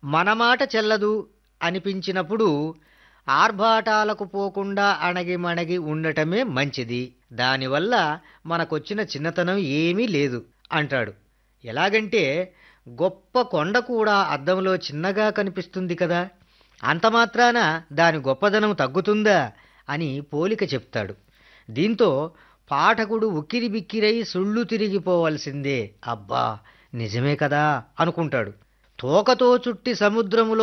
మన మాట చెల్లదు అనిపించినప్పుడు ఆర్భాటాలకు పోకుండా అణగి మణగి ఉండటమే మంచిది దానివల్ల మనకొచ్చిన చిన్నతనం ఏమీ లేదు అంటాడు ఎలాగంటే గొప్ప కొండ కూడా అద్దంలో చిన్నగా కనిపిస్తుంది కదా అంత మాత్రాన దాని గొప్పదనం తగ్గుతుందా అని పోలిక చెప్తాడు దీంతో పాఠకుడు ఉక్కిరి బిక్కిరై సుళ్ళు తిరిగిపోవలసిందే అబ్బా నిజమే కదా అనుకుంటాడు తోకతో చుట్టి సముద్రములో